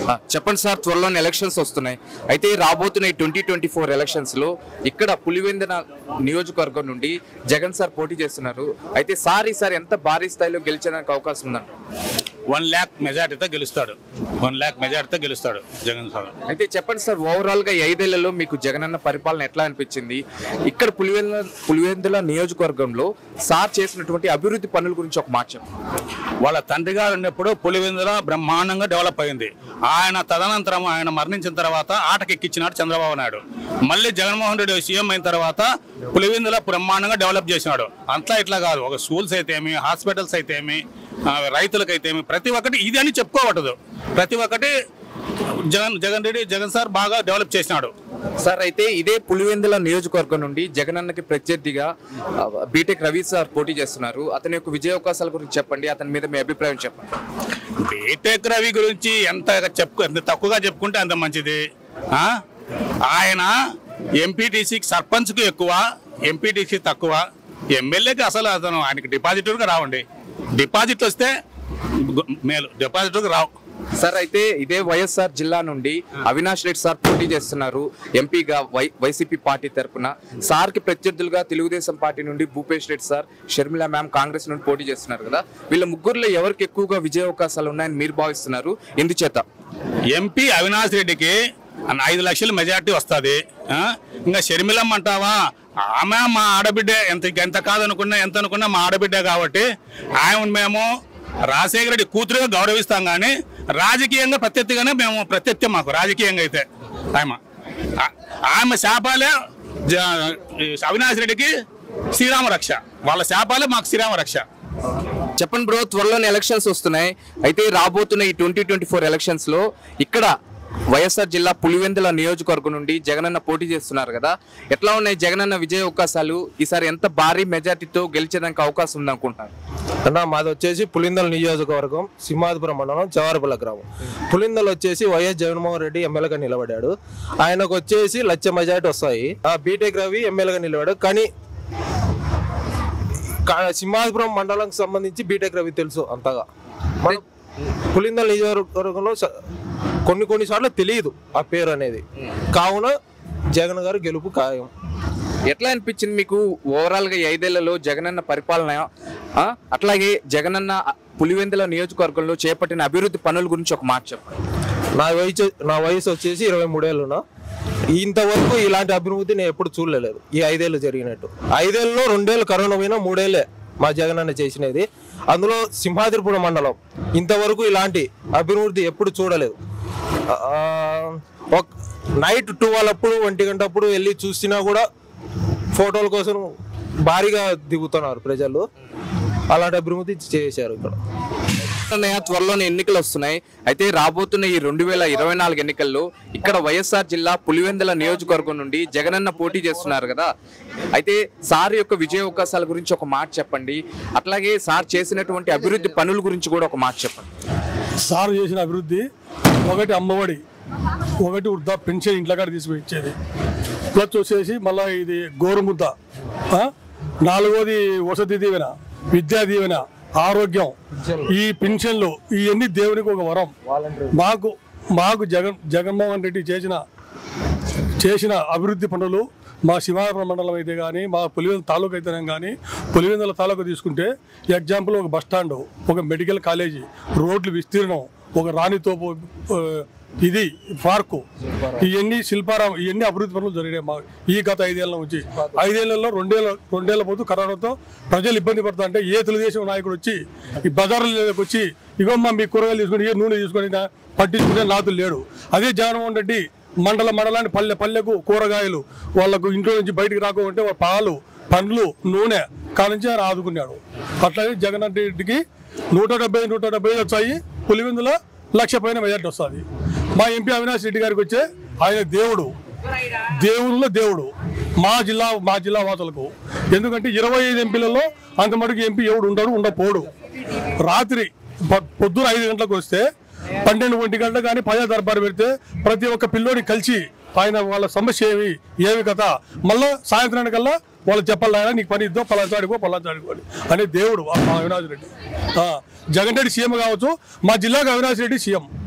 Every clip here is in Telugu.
ఆ, చెప్పండి సార్ త్వరలోనే ఎలక్షన్స్ వస్తున్నాయి అయితే రాబోతున్న ఈ ట్వంటీ ట్వంటీ ఫోర్ ఎలక్షన్స్ లో ఇక్కడ పులివెందన నియోజకవర్గం నుండి జగన్ సార్ పోటీ చేస్తున్నారు అయితే సార్ ఈసారి ఎంత భారీ స్థాయిలో గెలిచడానికి అవకాశం ఉందంట వన్ ల్యాక్ మెజార్టీతో గెలుస్తాడు వన్ ల్యాక్ మెజార్టీతో గెలుస్తాడు జగన్ సార్ అయితే చెప్పండి సార్ ఓవరాల్ గా ఈ ఐదేళ్లలో మీకు జగనన్న పరిపాలన ఎట్లా అనిపించింది ఇక్కడ పులివెందుల పులివెందుల నియోజకవర్గంలో సార్ చేసినటువంటి అభివృద్ధి పనుల గురించి ఒక మాట చెప్పండి వాళ్ళ తండ్రి గారు ఉన్నప్పుడు పులివెందుల బ్రహ్మాండంగా డెవలప్ అయింది ఆయన తదనంతరం ఆయన మరణించిన తర్వాత ఆటకెక్కించినాడు చంద్రబాబు నాయుడు మళ్ళీ జగన్మోహన్ రెడ్డి సీఎం అయిన తర్వాత పులివెందుల బ్రహ్మాండంగా డెవలప్ చేసినాడు అంతా ఇట్లా కాదు ఒక స్కూల్స్ అయితే ఏమి హాస్పిటల్స్ అయితే ఏమి ఆ, రైతులకైతే ఏమి ప్రతి ఒక్కటి ఇది అని చెప్పుకోవటదు ప్రతి ఒక్కటి జగన్ జగన్ రెడ్డి జగన్ సార్ బాగా డెవలప్ చేసినాడు సార్ అయితే ఇదే పులివెందుల నియోజకవర్గం నుండి జగనన్నకి ప్రత్యర్థిగా ఆ, బీటెక్ రవి సార్ పోటీ చేస్తున్నారు అతని యొక్క విజయ అవకాశాల గురించి చెప్పండి అతని మీద మీ అభిప్రాయం చెప్పండి బీటెక్ రవి గురించి ఎంత చెప్పుకో ఎంత తక్కువగా చెప్పుకుంటే అంత మంచిది ఆ? ఆయన ఎంపీటీసీకి సర్పంచ్కు ఎక్కువ ఎంపీటీసీ తక్కువ ఎమ్మెల్యేకి అసలు అతను ఆయనకి డిపాజిటర్గా రావండి డిపాజిట్లు వస్తే గు- మేలు డిపాజిటర్కి రావు సార్ అయితే ఇదే వైఎస్ఆర్ జిల్లా నుండి అవినాష్ రెడ్డి సార్ పోటీ చేస్తున్నారు ఎంపీగా వై వైసీపీ పార్టీ తరపున సార్ కి ప్రత్యర్థులుగా తెలుగుదేశం పార్టీ నుండి భూపేష్ రెడ్డి సార్ షర్మిల మ్యామ్ కాంగ్రెస్ నుండి పోటీ చేస్తున్నారు కదా వీళ్ళ ముగ్గురులో ఎవరికి ఎక్కువగా విజయ అవకాశాలు ఉన్నాయని మీరు భావిస్తున్నారు ఎందుచేత ఎంపీ అవినాష్ రెడ్డికి అన్న ఐదు లక్షల మెజార్టీ వస్తుంది ఇంకా షర్మిలమ్మ అంటావా ఆమె మా ఆడబిడ్డ ఎంత ఎంత కాదనుకున్నా ఎంత అనుకున్నా మా ఆడబిడ్డ కాబట్టి ఆమె మేము రాజశేఖర రెడ్డి కూతురుగా గౌరవిస్తాం కానీ రాజకీయంగా ప్రత్యర్థిగానే మేము ప్రత్యర్థి మాకు రాజకీయంగా అయితే ఆమె ఆ- ఆమె శాపాలే జ- ఈ అవినాష్ రెడ్డికి శ్రీరామ రక్ష వాళ్ళ శాపాలే మాకు శ్రీరామ రక్ష చెప్పండి బ్రో త్వరలోనే ఎలక్షన్స్ వస్తున్నాయి అయితే రాబోతున్న ఈ ట్వంటీ ట్వంటీ ఫోర్ ఎలక్షన్స్ లో ఇక్కడ వైఎస్ఆర్ జిల్లా పులివెందుల నియోజకవర్గం నుండి జగనన్న పోటీ చేస్తున్నారు కదా ఎట్లా ఉన్నాయి జగనన్న విజయ అవకాశాలు ఈసారి ఎంత భారీ మెజార్టీతో గెలిచేదానికి అవకాశం ఉంది అనుకుంటున్నారు అన్న మాది వచ్చేసి పులిందల నియోజకవర్గం సింహాదిపురం మండలం చవారపల్ల గ్రామం పులిందల్ వచ్చేసి వైఎస్ జగన్మోహన్ రెడ్డి ఎమ్మెల్యేగా నిలబడాడు ఆయనకు వచ్చేసి లక్ష మెజార్టీ వస్తాయి ఆ బీటెక్ రవి ఎమ్మెల్యేగా నిలబడాడు కానీ కా- సింహాదిపురం మండలంకి సంబంధించి బీటెక్ రవి తెలుసు అంతగా మన పులిందల నియోజకవర్గంలో స- కొన్ని కొన్ని సార్లు తెలియదు ఆ పేరు అనేది కావున జగన్ గారు గెలుపు ఖాయం ఎట్లా అనిపించింది మీకు ఓవరాల్ గా ఈ ఐదేళ్లలో జగనన్న పరిపాలన ఆ? అట్లాగే జగనన్న పులివెందుల నియోజకవర్గంలో చేపట్టిన అభివృద్ధి పనుల గురించి ఒక మాట చెప్పండి నా వయసు నా వయసు వచ్చేసి ఇరవై మూడేళ్ళున ఇంతవరకు ఇలాంటి అభివృద్ధి నేను ఎప్పుడు చూడలేదు ఈ ఐదేళ్ళు జరిగినట్టు ఐదేళ్ళలో రెండేళ్ళు కరోనా పోయినా మూడేళ్లే మా జగన్ అన్న చేసినది అందులో సింహాద్రిపురం మండలం ఇంతవరకు ఇలాంటి అభివృద్ధి ఎప్పుడు చూడలేదు ఆ, ఒక నైట్ ట్వెల్వ్ అప్పుడు ఒంటి గంట అప్పుడు వెళ్ళి చూసినా కూడా ఫోటోల కోసం భారీగా దిగుతున్నారు ప్రజలు అలాంటి అభివృద్ధి చేశారు ఇక్కడ అన్నయ్య, త్వరలోనే ఎన్నికలు వస్తున్నాయి అయితే రాబోతున్న ఈ రెండు వేల ఇరవై నాలుగు ఎన్నికల్లో ఇక్కడ వైఎస్ఆర్ జిల్లా పులివెందుల నియోజకవర్గం నుండి జగనన్న పోటీ చేస్తున్నారు కదా అయితే సార్ యొక్క విజయ అవకాశాల గురించి ఒక మాట చెప్పండి అట్లాగే సార్ చేసినటువంటి అభివృద్ధి పనుల గురించి కూడా ఒక మాట చెప్పండి సార్ చేసిన అభివృద్ధి ఒకటి అమ్మఒడి ఒకటి వృద్ధ పెన్షన్ ఇంట్లో కాడ తీసుకుని ఇచ్చేది ప్లస్ వచ్చేసి మళ్ళీ ఇది గోరుముద్ద ఆ? నాలుగోది వసతి దీవెన విద్యా దీవెన ఆరోగ్యం ఈ పెన్షన్లు ఇవన్నీ దేవునికి ఒక వరం మాకు మాకు జగన్ జగన్మోహన్ రెడ్డి చేసిన చేసిన అభివృద్ధి పనులు మా శివాపురం మండలం అయితే కానీ మా పులివెందుల తాలూకు అయితేనే కానీ పులివెందుల తాలూకు తీసుకుంటే ఎగ్జాంపుల్ ఒక బస్ స్టాండ్ ఒక మెడికల్ కాలేజీ రోడ్లు విస్తీర్ణం ఒక రాణితోపు ఆ, ఇది పార్కు ఇవన్నీ శిల్పారాం ఇవన్నీ అభివృద్ధి పనులు జరిగినాయి మా ఈ గత ఐదేళ్ల నుంచి ఐదేళ్లలో రెండేళ్ళ రెండేళ్ల పోతూ కరోనాతో ప్రజలు ఇబ్బంది పడుతా అంటే ఏ తెలుగుదేశం నాయకుడు వచ్చి ఈ బజార్లకు వచ్చి ఇగోమ్మా మీ కూరగాయలు తీసుకొని ఏ నూనె తీసుకొని నా- పట్టించుకునే నాతులు లేడు అదే జగన్మోహన్ రెడ్డి మండల మండలాన్ని పల్లె పల్లెకు కూరగాయలు వాళ్ళకు ఇంట్లో నుంచి బయటికి రాకుంటే వాళ్ళ పాలు పండ్లు నూనె కానుంచి ఆయన ఆదుకున్నాడు అట్లాగే జగన్ రెడ్డికి నూట డెబ్బై నూట డెబ్బై ఐదు వచ్చాయి పులివెందుల లక్ష పైన మెజార్టీ వస్తుంది మా ఎంపీ అవినాష్ రెడ్డి గారికి వచ్చే ఆయన దేవుడు దేవుళ్ళలో దేవుడు మా జిల్లా మా జిల్లా వాసులకు ఎందుకంటే ఇరవై ఐదు ఎంపీలలో అంత మటుకు ఎంపీ ఎవడు ఉండడు ఉండపోడు రాత్రి పొ- పొద్దున ఐదు గంటలకు వస్తే పన్నెండు ఒంటి గంటల కానీ ప్రజా దర్బారు పెడితే ప్రతి ఒక్క పిల్లోడి కలిసి ఆయన వాళ్ళ సమస్య ఏమి ఏమి కథ మళ్ళీ సాయంత్రానికల్లా వాళ్ళు చెప్పాలి ఆయన నీకు పని ఇద్దో పలాచాడిపో పలాచాడిపో అని అనే దేవుడు ఆ మా అవినాష్ రెడ్డి ఆ, జగన్ రెడ్డి సీఎం కావచ్చు మా జిల్లాకు అవినాష్ రెడ్డి సీఎం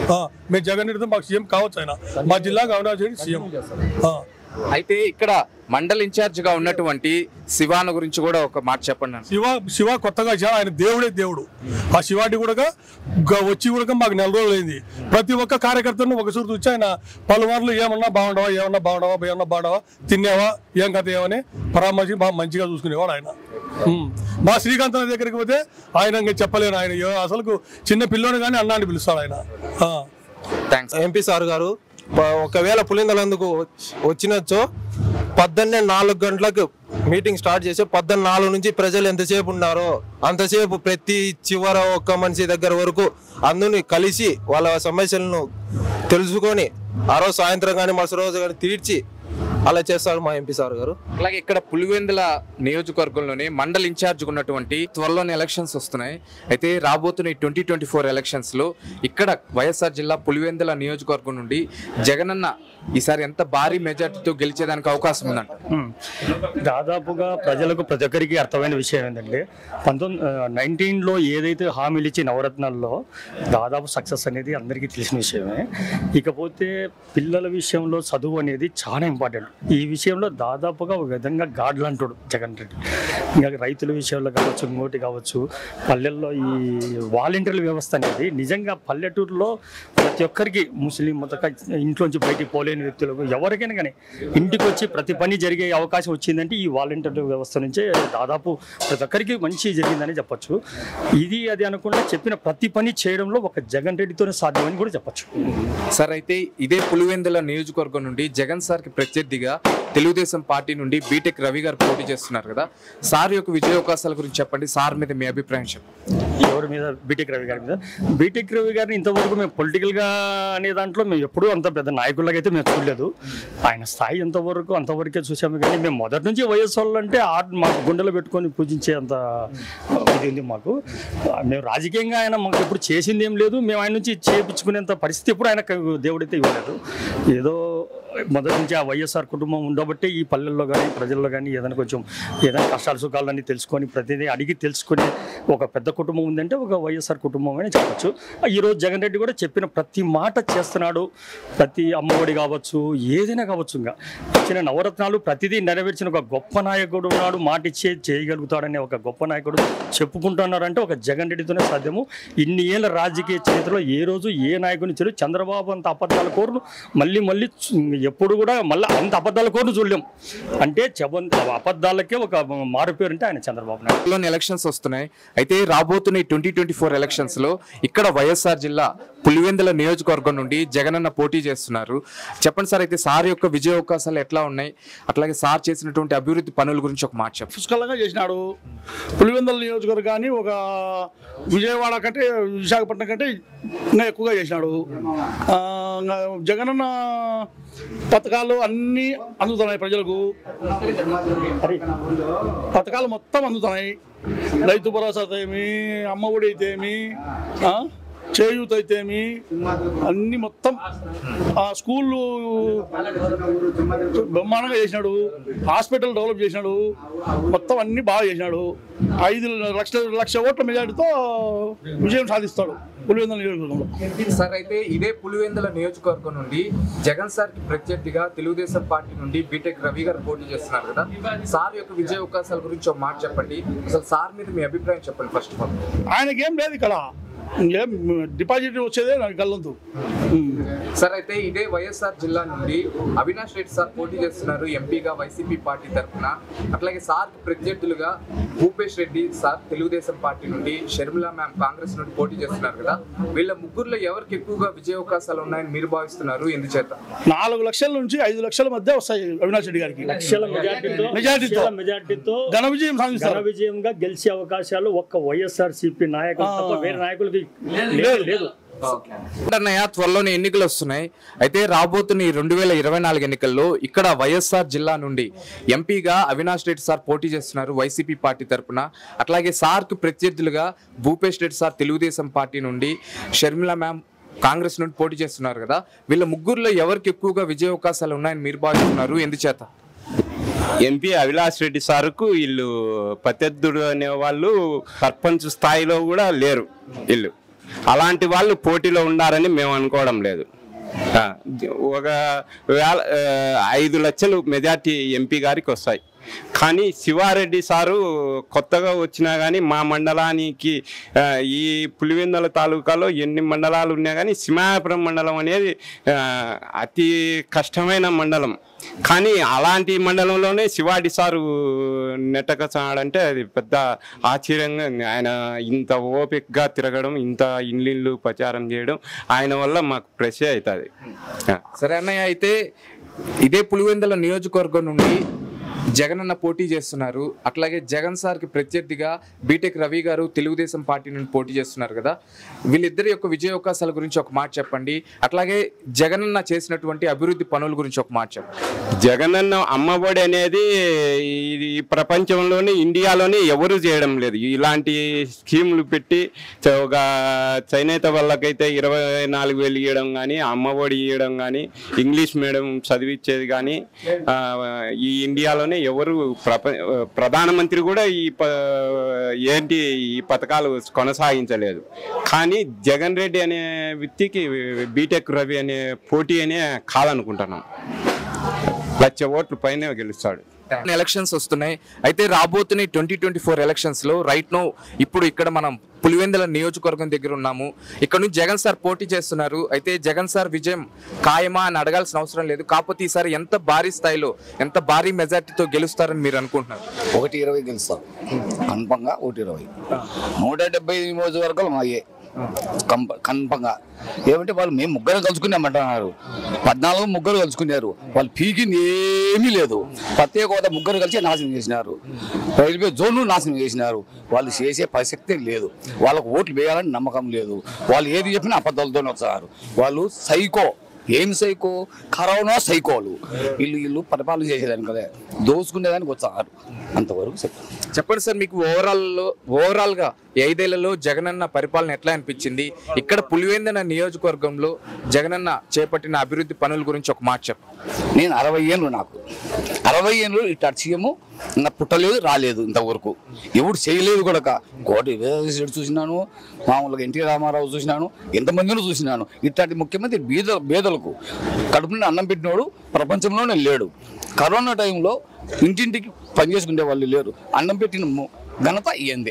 ఆ, మేము జగన్ రెడ్డితో మాకు సీఎం కావచ్చు ఆయన మా జిల్లాకు అవినాష్ రెడ్డి సీఎం ఆ. అయితే ఇక్కడ మండల్ ఇన్ఛార్జ్ గా ఉన్నటువంటి శివాను గురించి కూడా ఒక మాట చెప్పండి అన్న. శివ శివ కొత్తగా వచ్చాడు ఆయన దేవుడే దేవుడు ఆ శివాటి కూడా గ- వచ్చి కూడా మాకు నెల రోజులు అయింది ప్రతి ఒక్క కార్యకర్తను ఒకసారి చూసి ఆయన పలుమార్లు ఏమన్నా బాగుండవా ఏమన్నా బాగుండవా ఏమన్నా బాగుండవా తిన్నావా ఏం కథ ఏమని పరామర్శి బాగా మంచిగా చూసుకునేవాడు ఆయన ఉమ్. మా శ్రీకాంత్ అన్న దగ్గరికి పోతే ఆయన ఇంకా చెప్పలేను ఆయన ఏ- అసలు చిన్న పిల్లోని కానీ అన్నాన్ని పిలుస్తాడు ఆయన ఆ. థ్యాంక్స్ ఎంపీ సార్ గారు ప- ఒకవేళ పులిందలందుకు వచ్చినచ్చో పద్దెన్నే నాలుగు గంటలకు మీటింగ్ స్టార్ట్ చేసి పద్దెన్న నాలుగు నుంచి ప్రజలు ఎంతసేపు ఉన్నారో అంతసేపు ప్రతి చివర ఒక్క మనిషి దగ్గర వరకు అందరిని కలిసి వాళ్ళ సమస్యలను తెలుసుకొని ఆ రోజు సాయంత్రం కానీ మరుసటి రోజు కానీ తీర్చి అలా చేస్తాడు మా ఎంపీ సార్ గారు అలాగే ఇక్కడ పులివెందుల నియోజకవర్గంలోనే మండల్ ఇన్ఛార్జ్ ఉన్నటువంటి త్వరలోనే ఎలక్షన్స్ వస్తున్నాయి అయితే రాబోతున్న ఈ ట్వంటీ ట్వంటీ ఫోర్ ఎలక్షన్స్ లో ఇక్కడ వైఎస్ఆర్ జిల్లా పులివెందుల నియోజకవర్గం నుండి జగనన్న ఈసారి ఎంత భారీ మెజార్టీతో గెలిచేదానికి అవకాశం ఉందంట ఉమ్. దాదాపుగా ప్రజలకు ప్రతి ఒక్కరికి అర్థమైన విషయం ఏంటంటే పంతొమ్మిది నైన్టీన్లో ఏదైతే హామీలు ఇచ్చి నవరత్నాల్లో దాదాపు సక్సెస్ అనేది అందరికీ తెలిసిన విషయమే ఇకపోతే పిల్లల విషయంలో చదువు అనేది చాలా ఇంపార్టెంట్ ఈ విషయంలో దాదాపుగా ఒక విధంగా గాడ్లు అంటాడు జగన్ రెడ్డి ఇంకా రైతుల విషయంలో కావచ్చు ఇంకోటి కావచ్చు పల్లెల్లో ఈ వాలంటీర్ల వ్యవస్థ అనేది నిజంగా పల్లెటూరులో ప్రతి ఒక్కరికి ముస్లిం మత ఇంట్లోంచి బయటికి పోలేని వ్యక్తులకు ఎవరికైనా కానీ ఇంటికి వచ్చి ప్రతి పని జరిగే అవకాశం వచ్చిందంటే ఈ వాలంటీర్ వ్యవస్థ నుంచే దాదాపు ప్రతి ఒక్కరికి మంచి జరిగిందని చెప్పొచ్చు ఇది అది అనకుండా చెప్పిన ప్రతి పని చేయడంలో ఒక జగన్ రెడ్డితోనే సాధ్యమని కూడా చెప్పొచ్చు సార్ అయితే ఇదే పులివెందుల నియోజకవర్గం నుండి జగన్ సార్ కి ప్రత్యర్థిగా తెలుగుదేశం పార్టీ నుండి బీటెక్ రవి గారు పోటీ చేస్తున్నారు కదా సార్ యొక్క విజయ అవకాశాల గురించి చెప్పండి సార్ మీద మీ అభిప్రాయం చెప్పండి ఎవరి మీద బీటెక్ రవి గారి మీద బీటెక్ రవి గారిని ఇంతవరకు మేము పొలిటికల్ గా అనే దాంట్లో మేము ఎప్పుడూ అంత పెద్ద నాయకులాగా అయితే మేము చూడలేదు ఆయన స్థాయి ఎంతవరకు అంతవరకే చూసాము కానీ మేము మొదటి నుంచి వయస్సు వాళ్ళు అంటే ఆ మాకు గుండెలో పెట్టుకొని పూజించే అంత ఇది ఉంది మాకు మేము రాజకీయంగా ఆయన మాకు ఎప్పుడు చేసింది ఏం లేదు మేము ఆయన నుంచి చేపించుకునేంత పరిస్థితి ఎప్పుడు ఆయన దేవుడైతే ఇవ్వలేదు ఏదో మొదటి నుంచి ఆ వైఎస్ఆర్ కుటుంబం ఉండబట్టే ఈ పల్లెల్లో కానీ ప్రజల్లో కానీ ఏదైనా కొంచెం ఏదైనా కష్టాలు సుఖాలన్నీ తెలుసుకొని ప్రతిదీ అడిగి తెలుసుకునే ఒక పెద్ద కుటుంబం ఉందంటే ఒక వైఎస్ఆర్ కుటుంబం అని చెప్పొచ్చు ఈరోజు జగన్ రెడ్డి కూడా చెప్పిన ప్రతి మాట చేస్తున్నాడు ప్రతి అమ్మఒడి కావచ్చు ఏదైనా కావచ్చు ఇంకా ఇచ్చిన నవరత్నాలు ప్రతిదీ నెరవేర్చిన ఒక గొప్ప నాయకుడు ఉన్నాడు మాట ఇచ్చే చేయగలుగుతాడనే ఒక గొప్ప నాయకుడు చెప్పుకుంటున్నారంటే ఒక జగన్ రెడ్డితోనే సాధ్యము ఇన్ని ఏళ్ళ రాజకీయ చరిత్రలో ఏ రోజు ఏ నాయకుని చెడు చంద్రబాబు అంత అబద్ధాల కోరును మళ్ళీ మళ్ళీ చు- ఎప్పుడు కూడా మళ్ళీ అంత అబద్ధాల కోరును చూడలేం అంటే చెప్ప అబద్ధాలకే ఒక మారు పేరు అంటే ఆయన చంద్రబాబు నాయుడు లోని ఎలక్షన్స్ వస్తున్నాయి అయితే రాబోతున్న ఈ ట్వంటీ ట్వంటీ ఫోర్ ఎలక్షన్స్ లో ఇక్కడ వైఎస్ఆర్ జిల్లా పులివెందుల నియోజకవర్గం నుండి జగనన్న పోటీ చేస్తున్నారు చెప్పండి సార్ అయితే సార్ యొక్క విజయ అవకాశాలు ఎట్లా ఉన్నాయి అట్లాగే సార్ చేసినటువంటి అభివృద్ధి పనుల గురించి ఒక మాట చెప్పండి పుష్కలంగా చేసినాడు పులివెందుల నియోజకవర్గాన్ని ఒక విజయవాడ కంటే విశాఖపట్నం కంటే ఇంకా ఎక్కువగా చేసినాడు ఆ, ఇంకా జగనన్న పథకాలు అన్నీ అందుతున్నాయి ప్రజలకు పథకాలు మొత్తం అందుతున్నాయి రైతు భరోసా అయితేమి అమ్మ ఒడి అయితేమి ఆ, చేయూత అయితేమి అన్ని మొత్తం ఆ స్కూళ్ళు బ్రహ్మాండంగా చేసినాడు హాస్పిటల్ డెవలప్ చేసినాడు మొత్తం అన్ని బాగా చేసినాడు ఐదు లక్షల లక్ష ఓట్ల మెజార్టీతో విజయం సాధిస్తాడు పులివెందుల నియోజకవర్గంలో సార్ అయితే ఇదే పులివెందుల నియోజకవర్గం నుండి జగన్ సార్ కి ప్రత్యర్థిగా తెలుగుదేశం పార్టీ నుండి బీటెక్ రవి గారు పోటీ చేస్తున్నారు కదా సార్ యొక్క విజయ అవకాశాల గురించి ఒక మాట చెప్పండి అసలు సార్ మీద మీ అభిప్రాయం చెప్పండి ఫస్ట్ ఆఫ్ ఆల్ ఆయనకేం లేదు ఇక్కడ ఏం డిపాజిట్ వచ్చేదే నాకు గల్లంతు సార్ అయితే ఇదే వైఎస్ఆర్ జిల్లా నుండి అవినాష్ రెడ్డి సార్ పోటీ చేస్తున్నారు ఎంపీగా వైసీపీ పార్టీ తరఫున అట్లాగే సార్ ప్రత్యర్థులుగా భూపేష్ రెడ్డి సార్ తెలుగుదేశం పార్టీ నుండి షర్మిలా మ్యామ్ కాంగ్రెస్ నుండి పోటీ చేస్తున్నారు కదా వీళ్ళ ముగ్గురులో ఎవరికి ఎక్కువగా విజయ అవకాశాలు ఉన్నాయని మీరు భావిస్తున్నారు ఎందుచేత నాలుగు లక్షల నుంచి ఐదు లక్షల మధ్య వస్తాయి అవినాష్ రెడ్డి గారికి లక్షల మెజార్టీతో మెజార్టీతో. లక్షల మెజార్టీతో ఘన విజయం ఘన సాధిస్తారు విజయంగా గెలిచే అవకాశాలు ఒక్క వైఎస్ఆర్ సిపి నాయకులు తప్ప వేరే నాయకులకి లేదు లేదు అన్నయ్య త్వరలోనే ఎన్నికలు వస్తున్నాయి అయితే రాబోతున్న ఈ రెండు వేల ఇరవై నాలుగు ఎన్నికల్లో ఇక్కడ వైఎస్ఆర్ జిల్లా నుండి ఎంపీగా అవినాష్ రెడ్డి సార్ పోటీ చేస్తున్నారు వైసీపీ పార్టీ తరపున అట్లాగే సార్కు ప్రత్యర్థులుగా భూపేష్ రెడ్డి సార్ తెలుగుదేశం పార్టీ నుండి షర్మిల మ్యామ్ కాంగ్రెస్ నుండి పోటీ చేస్తున్నారు కదా వీళ్ళ ముగ్గురులో ఎవరికి ఎక్కువగా విజయ అవకాశాలు ఉన్నాయని మీరు భావిస్తున్నారు ఎందుచేత ఎంపీ అవిలాష్ రెడ్డి సార్కు వీళ్ళు ప్రత్యర్థుడు అనే వాళ్ళు సర్పంచ్ స్థాయిలో కూడా లేరు వీళ్ళు అలాంటి వాళ్ళు పోటీలో ఉండారని మేము అనుకోవడం లేదు ఆ, ఒక వేల ఆ, ఐదు లక్షలు మెజార్టీ ఎంపీ గారికి వస్తాయి కానీ శివారెడ్డి సారు కొత్తగా వచ్చినా కానీ మా మండలానికి ఆ, ఈ పులివెందుల తాలూకాలో ఎన్ని మండలాలు ఉన్నా కానీ సింహాపురం మండలం అనేది ఆ, అతి కష్టమైన మండలం కానీ అలాంటి మండలంలోనే శివాడి సారు నెట్టకసాడంటే అది పెద్ద ఆశ్చర్యంగా ఉంది. ఆయన ఇంత ఓపికగా తిరగడం ఇంత ఇల్లు ప్రచారం చేయడం ఆయన వల్ల మాకు ప్రెస్ అవుతుంది సరే అన్నయ్య అయితే ఇదే పులివెందుల నియోజకవర్గం నుండి జగన్ అన్న పోటీ చేస్తున్నారు అట్లాగే జగన్ సార్కి ప్రత్యర్థిగా బీటెక్ రవి గారు తెలుగుదేశం పార్టీ నుండి పోటీ చేస్తున్నారు కదా వీళ్ళిద్దరి యొక్క విజయావకాశాల గురించి ఒక మాట చెప్పండి అట్లాగే జగన్ అన్న చేసినటువంటి అభివృద్ధి పనుల గురించి ఒక మాట చెప్పండి జగనన్న అమ్మఒడి అనేది ఇది ఈ ప్రపంచంలోనే ఇండియాలోనే ఎవరు చేయడం లేదు ఇలాంటి స్కీములు పెట్టి చ- ఒక చేనేత వాళ్ళకైతే ఇరవై నాలుగు వేలు ఇవ్వడం కానీ అమ్మఒడి ఇవ్వడం కానీ ఇంగ్లీష్ మీడియం చదివించేది కానీ ఆ, ఈ ఇండియాలోనే ఎవరు ప్రప ప్రధానమంత్రి కూడా ఈ ప ఏంటి ఈ పథకాలు కొనసాగించలేదు కానీ జగన్ రెడ్డి అనే వ్యక్తికి బీటెక్ రవి అనే పోటీ అనే కాదనుకుంటున్నాం లక్ష ఓట్లు పైన గెలుస్తాడు ఎలక్షన్స్ వస్తున్నాయి అయితే రాబోతున్న ట్వంటీ ట్వంటీ ఫోర్ ఎలక్షన్స్ లో రైట్ నో ఇప్పుడు ఇక్కడ మనం పులివెందుల నియోజకవర్గం దగ్గర ఉన్నాము ఇక్కడ నుంచి జగన్ సార్ పోటీ చేస్తున్నారు అయితే జగన్ సార్ విజయం ఖాయమా అని అడగాల్సిన అవసరం లేదు కాకపోతే ఈసారి ఎంత భారీ స్థాయిలో ఎంత భారీ మెజార్టీతో గెలుస్తారని మీరు అనుకుంటున్నారు ఒకటి ఇరవై గెలుస్తాం కన్ఫంగా ఒకటి ఇరవై నూట డెబ్బై ఐదు నియోజకవర్గాలు మాయే కంప కన్ఫంగా ఏమంటే వాళ్ళు మేము ముగ్గురు కలుసుకున్నామంటున్నారు పద్నాలుగు ముగ్గురు కలుసుకున్నారు వాళ్ళు పీకింది ఏమీ లేదు ప్రత్యేక హోదా ముగ్గురు కలిసి నాశనం చేసినారు రైల్వే జోన్లు నాశనం చేసినారు వాళ్ళు చేసే ప్రసక్తే లేదు వాళ్ళకు ఓట్లు వేయాలని నమ్మకం లేదు వాళ్ళు ఏది చెప్పినా అబద్ధాలతోనే వస్తారు వాళ్ళు సైకో ఏం సైకో కరోనా సైకోలు వీళ్ళు వీళ్ళు పరిపాలన చేసేదానికి కదా దోసుకునేదానికి వచ్చారు అంతవరకు చెప్తాను చెప్పండి సార్ మీకు ఓవరాల్ లో ఓవరాల్ గా ఈ ఐదేళ్లలో జగనన్న పరిపాలన ఎట్లా అనిపించింది ఇక్కడ పులివెందన నియోజకవర్గంలో జగనన్న చేపట్టిన అభివృద్ధి పనుల గురించి ఒక మాట చెప్పండి నేను అరవై ఏళ్ళు నాకు అరవై ఏళ్ళు ఇటు సీఎము నా పుట్టలేదు రాలేదు ఇంతవరకు ఎవడు చేయలేదు కూడా కోటి వేసేడు చూసినాను మామూలుగా ఎన్టీ రామారావు చూసినాను ఎంతమందిని చూసినాను ఇట్లాంటి ముఖ్యమంత్రి బీద బీదలకు కడుపున అన్నం పెట్టినోడు ప్రపంచంలోనే లేడు కరోనా టైంలో ఇంటింటికి పనిచేసుకునే వాళ్ళు లేరు అన్నం పెట్టిన ము- ఘనత ఇయ్యందే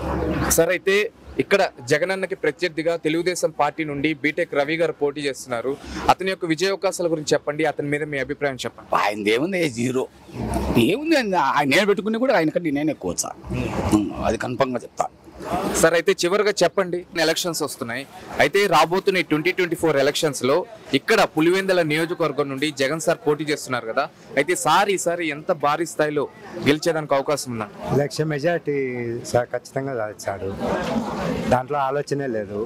సార్ అయితే ఇక్కడ జగనన్నకి ప్రత్యర్థిగా తెలుగుదేశం పార్టీ నుండి బీటెక్ రవి గారు పోటీ చేస్తున్నారు అతని యొక్క విజయావకాశాల గురించి చెప్పండి అతని మీద మీ అభిప్రాయం చెప్పండి ఆయనది ఏముంది జీరో ఏముంది ఆయన- ఆయన నేను పెట్టుకుని కూడా ఆయన కంటే నేను ఎక్కువ వచ్చా అది కన్ఫర్మ్గా చెప్తా సార్ అయితే చివరిగా చెప్పండి ఎలక్షన్స్ వస్తున్నాయి అయితే రాబోతున్న ట్వంటీ ట్వంటీ ఫోర్ ఎలక్షన్స్ లో ఇక్కడ పులివెందుల నియోజకవర్గం నుండి జగన్ సార్ పోటీ చేస్తున్నారు కదా అయితే సార్ ఈసారి ఎంత భారీ స్థాయిలో గెలిచేదానికి అవకాశం ఉందా లక్ష మెజార్టీ స- ఖచ్చితంగా సాధించాడు దాంట్లో ఆలోచనే లేదు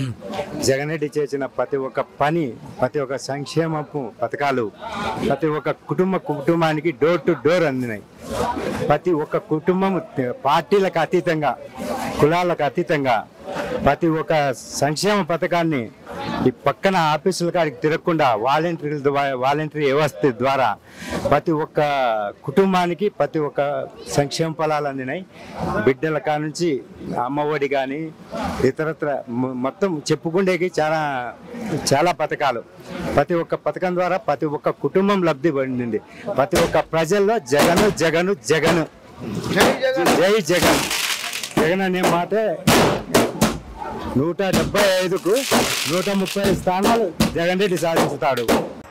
జగన్ రెడ్డి చేసిన ప్రతి ఒక్క పని ప్రతి ఒక్క సంక్షేమపు పథకాలు ప్రతి ఒక్క కుటుంబ కుటుంబానికి డోర్ టు డోర్ అందినాయి ప్రతి ఒక్క కుటుంబం పార్టీలకు అతీతంగా కులాలకు అతీతంగా ప్రతి ఒక్క సంక్షేమ పథకాన్ని ఈ పక్కన ఆఫీసుల కాడికి తిరగకుండా వాలంటీర్ల ద్వారా వాలంటీర్ వ్యవస్థ ద్వారా ప్రతి ఒక్క కుటుంబానికి ప్రతి ఒక్క సంక్షేమ ఫలాలు అందినాయి బిడ్డల కా నుంచి అమ్మఒడి కానీ ఇతరత్ర మొ- మొత్తం చెప్పుకుండేకి చాలా చాలా పథకాలు ప్రతి ఒక్క పథకం ద్వారా ప్రతి ఒక్క కుటుంబం లబ్ధి పొందింది ప్రతి ఒక్క ప్రజల్లో జగను జగను జగను జై జగన్ జగన్ అనే మాటే నూట డెబ్బై ఐదుకు నూట ముప్పై స్థానాలు జగన్ రెడ్డి సాధించుతాడు